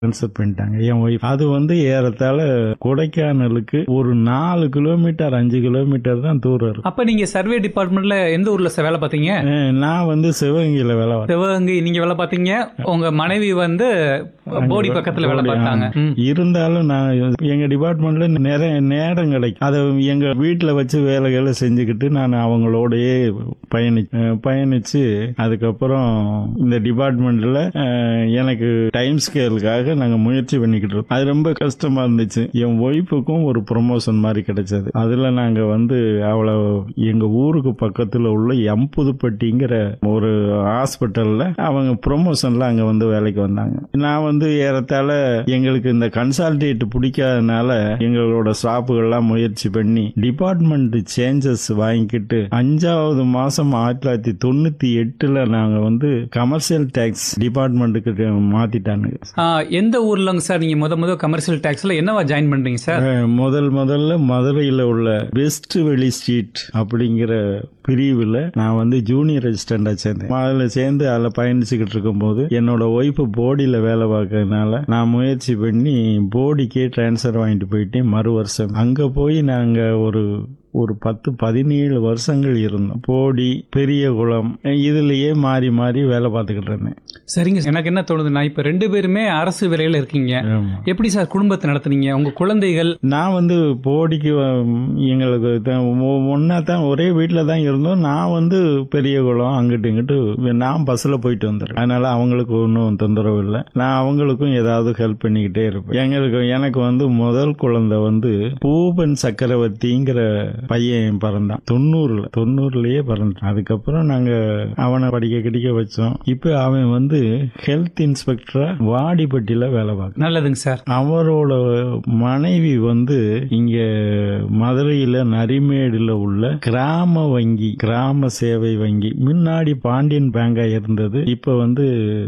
Transfer பண்ணிட்டாங்க என் wife அது வந்து ஏறத்தாழ கொடைக்கானலுக்கு ஒரு நாலு கிலோமீட்டர் அஞ்சு கிலோமீட்டர் தான் தூரம் இருக்கும் அப்ப நீங்க சர்வே டிபார்ட்மெண்ட்ல எந்த ஊர்ல சார் வேலை பார்த்தீங்க அஹ் நான் வந்து சிவகங்கையில் வேலை பார்த்தேன். சிவகங்கை நீங்க வேலை பார்த்தீங்க உங்க மனைவி வந்து போடி பக்கத்துல வேலை போடி, பார்த்தாங்க ம். இருந்தாலும் நான் எங்க டிபார்ட்மெண்ட்ல நிறைய நேரம் கிடைக்கும் அதை எங்க வீட்டில் வச்சு வேலைகளை செஞ்சுக்கிட்டு நான் அவங்களோடயே பயணி அஹ் பயணிச்சு அதுக்கப்புறம் இந்த டிபார்ட்மெண்ட்ல அஹ், எனக்கு டைம் ஸ்கேலுக்காக நாங்க முயற்சி பண்ணிக்கிட்டு இருக்கோம் அது ரொம்ப கஷ்டமா இருந்துச்சு என் ஒய்ஃபுக்கும் ஒரு ப்ரொமோஷன் மாதிரி கிடைச்சது அதுல நாங்க வந்து அவளை எங்க ஊருக்கு பக்கத்துல உள்ள எம்புதுப்பட்டிங்கிற ஒரு ஹாஸ்பிட்டல்ல அவங்க ப்ரொமோஷன்ல அங்க வந்து வேலைக்கு வந்தாங்க நான் வந்து ஏறத்தாழ எங்களுக்கு இந்த கன்சால்டேட் பிடிக்காதனால எங்களோட ஸ்டாஃபுகள்லாம் முயற்சி பண்ணி டிபார்ட்மெண்ட் சேஞ்சஸ் வாங்கிக்கிட்டு அஞ்சாவது மாசம் ஆயிரத்தி தொள்ளாயிரத்தி தொண்ணூத்தி எட்டுல நாங்க வந்து கமர்ஷியல் டேக்ஸ் டிபார்ட்மெண்ட்டுக்கு மாத்திட்டாங்க ஆ, எந்த ஊர்லங்க சார் நீங்க முத முத கமர்ஷியல் டாக்ஸ்ல என்னவா ஜாயின் பண்றீங்க சார் அஹ், முதல் முதல்ல மதுரையில் உள்ள வெஸ்ட் வெளி ஸ்ட்ரீட் அப்படிங்கிற பிரிவில் நான் வந்து ஜூனியர் ரெஜிஸ்டண்டா சேர்ந்தேன் அதில் சேர்ந்து அதில் பயணிச்சுக்கிட்டு இருக்கும்போது என்னோட ஒய்ஃபு போடியில் வேலை பார்க்கறதுனால நான் முயற்சி பண்ணி போடிக்கே ட்ரான்ஸ்ஃபர் வாங்கிட்டு போயிட்டேன் மறு வருஷம் அங்கே போய் நாங்கள் ஒரு ஒரு பத்து பதினேழு வருஷங்கள் இருந்தோம் போடி பெரிய குளம் இதுலயே மாறி மாறி வேலை பார்த்துக்கிட்டு இருந்தேன் சரிங்க எனக்கு என்ன தோணுதுன்னா இப்ப ரெண்டு பேருமே அரசு வேலையில இருக்கீங்க ஆமா. எப்படி சார் குடும்பத்தை நடத்துனீங்க உங்க குழந்தைகள் நான் வந்து போடிக்கு வ- எங்களுக்கு ஒன்னா தான் ஒரே வீட்டில் தான் இருந்தோம் நான் வந்து பெரிய குளம் அங்கிட்டு இங்கிட்டு நான் பஸ்ஸில் போயிட்டு வந்துடுறேன் அதனால அவங்களுக்கு ஒன்றும் தொந்தரவு இல்லை நான் அவங்களுக்கும் ஏதாவது ஹெல்ப் பண்ணிக்கிட்டே இருப்பேன் எங்களுக்கு எனக்கு வந்து முதல் குழந்தை வந்து பூபன் சக்கரவர்த்திங்கிற பையன் பிறந்தான் தொண்ணூறுல தொண்ணூறுலயே பிறந்தான் அதுக்கப்புறம் நாங்க அவனை படிக்க கிடைக்க வச்சோம் இப்போ அவன் வந்து ஹெல்த் இன்ஸ்பெக்டரா வாடிப்பட்டியில வேலை பார்க்க நல்லதுங்க சார் அவரோட மனைவி வந்து இங்க மதுரையில நரிமேடுல உள்ள கிராம வங்கி கிராம சேவை வங்கி முன்னாடி பாண்டியன் பேங்கா இருந்தது இப்ப வந்து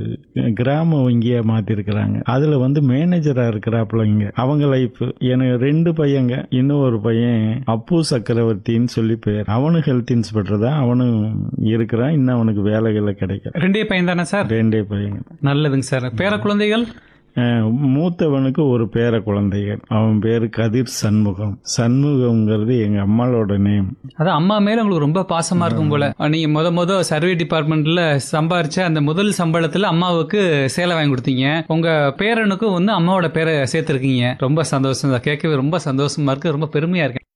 கிராம வங்கியா மாத்திருக்கிறாங்க அதுல வந்து மேனேஜரா இருக்கிறாப்புல இங்க அவங்க லைஃப் எனக்கு ரெண்டு பையங்க இன்னும் ஒரு பையன் அப்பு சக்கரவர்த்தின்னு சொல்லி பேர் அவனும் ஹெல்த் இன்ஸ்பெக்டர் தான் அவனும் இருக்கிறான் இன்னும் அவனுக்கு வேலைகளை கிடைக்கும் ரெண்டே பையன் தானே சார் ரெண்டே பையங்க நல்லதுங்க சார் பேர குழந்தைகள் அஹ் மூத்தவனுக்கு ஒரு பேர குழந்தைகள் அவன் பேரு கதிர் சண்முகம் சண்முகம்ங்கிறது எங்க அம்மாளோட நேம் அதான் அம்மா மேல உங்களுக்கு ரொம்ப பாசமா இருக்கும் போல நீங்க முத முத சர்வே டிபார்ட்மெண்ட்ல சம்பாரிச்ச அந்த முதல் சம்பளத்துல அம்மாவுக்கு சேலை வாங்கி கொடுத்தீங்க உங்க பேரனுக்கும் வந்து அம்மாவோட பேரை சேர்த்திருக்கீங்க ரொம்ப சந்தோஷம் தான் கேட்கவே ரொம்ப சந்தோஷமா இருக்கு ரொம்ப பெருமையா இருக்கு